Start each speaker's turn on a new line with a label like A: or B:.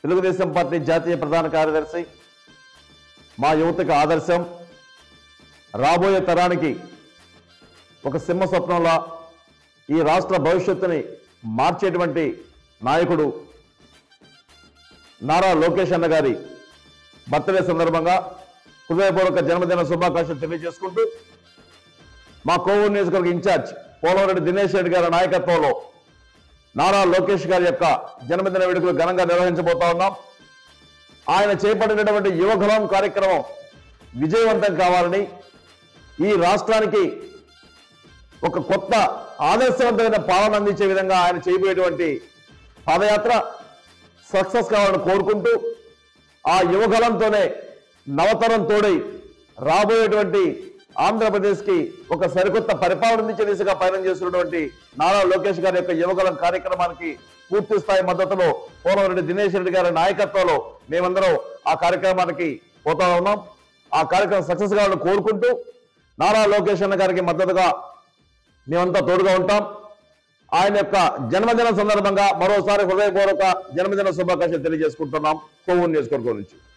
A: Telugu Desam party జాతీయ ప్రధాన కార్యదర్శి మా యువతకు ఆదర్శం రాబోయే తరానికి ఒక సింహ స్వప్నంలా ఈ రాష్ట్ర భవిష్యత్తుని మార్చేటువంటి నాయకుడు నారా లోకేష్ అన్న గారి బర్త్డే సందర్భంగా హృదయపూర్వక జన్మదిన శుభాకాంక్షలు తెలియజేసుకుంటూ మా కోవూరు నియోజకవర్గ ఇన్ఛార్జ్ పోలవరెడ్డి దినేష్ రెడ్డి గారి నాయకత్వంలో నారా లోకేష్ గారి యొక్క జన్మదిన వేడుకలు ఘనంగా నిర్వహించబోతా ఉన్నాం ఆయన చేపట్టినటువంటి యువగలం కార్యక్రమం విజయవంతం కావాలని ఈ రాష్ట్రానికి ఒక కొత్త ఆదర్శవంతమైన పాలన అందించే విధంగా ఆయన చేయబోయేటువంటి పాదయాత్ర సక్సెస్ కావాలని కోరుకుంటూ ఆ యువగలంతోనే నవతరం తోడై రాబోయేటువంటి ఆంధ్రప్రదేశ్కి ఒక సరికొత్త పరిపాలన అందించే దిశగా పయనం చేస్తున్నటువంటి నారా లోకేష్ గారి యొక్క యువగలం కార్యక్రమానికి పూర్తి స్థాయి మద్దతులో పోలవరెడ్డి దినేష్ రెడ్డి గారి నాయకత్వంలో మేమందరం ఆ కార్యక్రమానికి పోతా ఉన్నాం ఆ కార్యక్రమం సక్సెస్ కావాలని కోరుకుంటూ నారా లోకేష్ అన్న గారికి మద్దతుగా మేమంతా తోడుగా ఉంటాం ఆయన యొక్క జన్మదిన సందర్భంగా మరోసారి హృదయపూర్వక జన్మదిన శుభాకాంక్షలు తెలియజేసుకుంటున్నాం కొవ్వూరు నియోజకవర్గం నుంచి